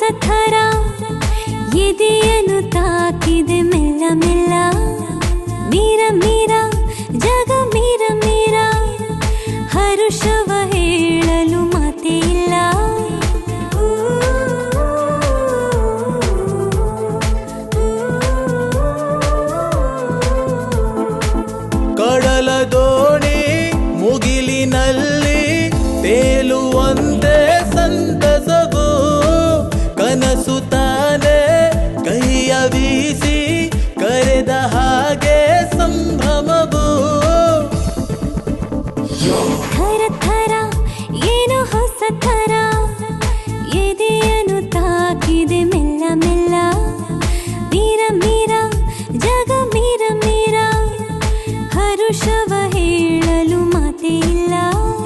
ಥರ ಎದೆಯನ್ನು ತಾಕಿದೆ ಮೆಲ್ಲ ಮೆಲ್ಲ ಮೀರ ಮೀರ ಜಗ ಮೀರ ಮೀರ ಹರುಷವ ಹೇಳಲು ಮಾತೇ ಇಲ್ಲ ಕಡಲ ದೋಣಿ ಮುಗಿಲಿನಲ್ಲಿ ತೇಲುವಂತೆ ಸಂತಸವು ಕನಸು ತಾನೆ ಕೈಯ ಬೀಸಿ ಕರೆದ ಹಾಗೆ ಸಂಭ್ರಮವು ಥರ ಥರ ಏನು ಹೊಸ ಥರ ಎದೆಯನ್ನು ತಾಕಿದೆ ಮೆಲ್ಲ ಮೆಲ್ಲ ಮೀರ ಮೀರ ಜಗ ಮೀರ ಮೀರ ಹರುಷವ ಹೇಳಲು ಮಾತೇ ಇಲ್ಲ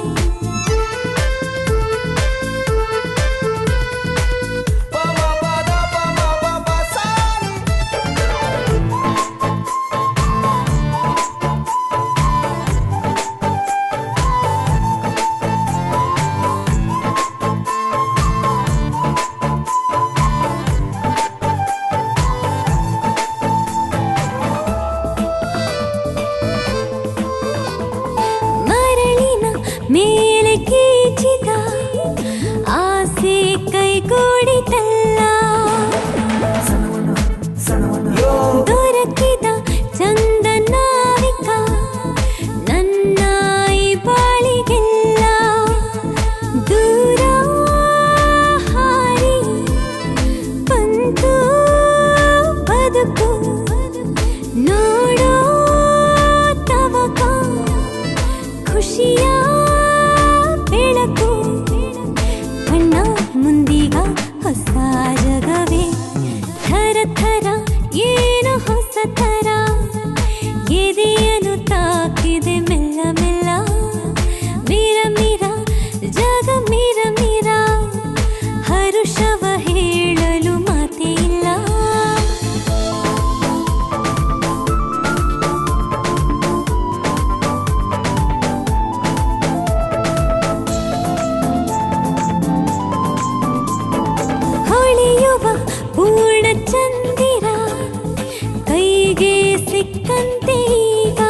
ಮರಳಿನ ಮೇಲೆ ಕೀಚಿದ ಆಸೆ ಕೈಗೂಡಿತಲ್ಲ ದೊರಕಿದ ಚಂದನಾವಿಕ ನನ್ನ ಈ ಬಾಳಿಗೆಲ್ಲ ದೂರ ಹಾರಿ ಬಂತು ಬದುಕು ನೋಡೋ ತವಕ ಖುಷಿಯ ಬೆಳಕು ಬಣ್ಣ ಮುಂದೀಗ ಹೊಸ ಜಗವೇ ಥರ ಥರ ಏನು ಹೊಸ ಥರ ಎದೆಯನ್ನು ತಾಕಿದೆ ಮೆಲ್ಲ ಮೆಲ್ಲ ಮೀರ ಮೀರ ಜಗ ಮೀರ ಮೀರ ಹರುಷವ ಹೇಳಲು ಮಾತೇ ಇಲ್ಲ ಹೊಳೆಯುವ ಪೂರ್ಣ ಚಂದಿರ ಕೈಗೆ ಸಿಕ್ಕಂತೆ ಈಗ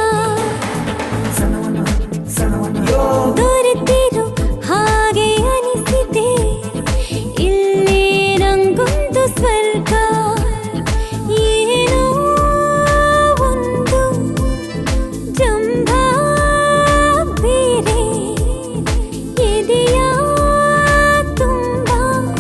ದೊರೆತಿರು ಹಾಗೆ ಅನಿಸಿದೆ ಇಲ್ಲೇ ನಂಗೊಂದು ಸ್ವರ್ಗ ಏನೋ ಒಂದು ಜಂಭ ಬೇರೆ ಎದೆಯ ತುಂಬ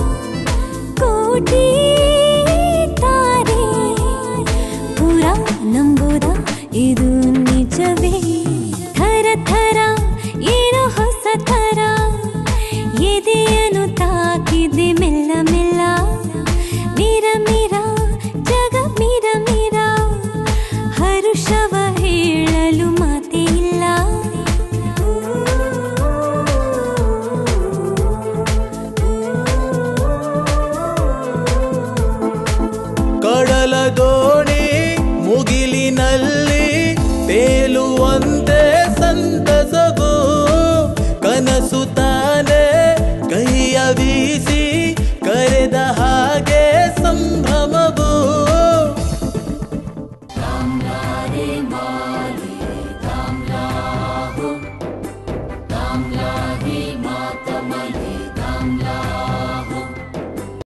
ಕೋಟಿ ತಾರೆ ಪುರ ನಂಬುದ ಇದು ನಿಜವೇ ಥರ ಥರ ಏನೋ ಹೊಸ ಥರ ಎದೆಯನ್ನು ತಾಕಿದೆ ಮೆಲ್ಲ ಮೆಲ್ಲ ಮೀರ ಮೀರ ಜಗ ಮೀರ ಮೀರ ಹರುಷವ ಹೇಳಲು ಮಾತೇ ಇಲ್ಲ ಕಡಲ ದೋಣಿ ಮುಗಿಲಿನಲ್ಲಿ ತೇಲುವಂತೆ ಸಂತಸವು ಕನಸು ತಾ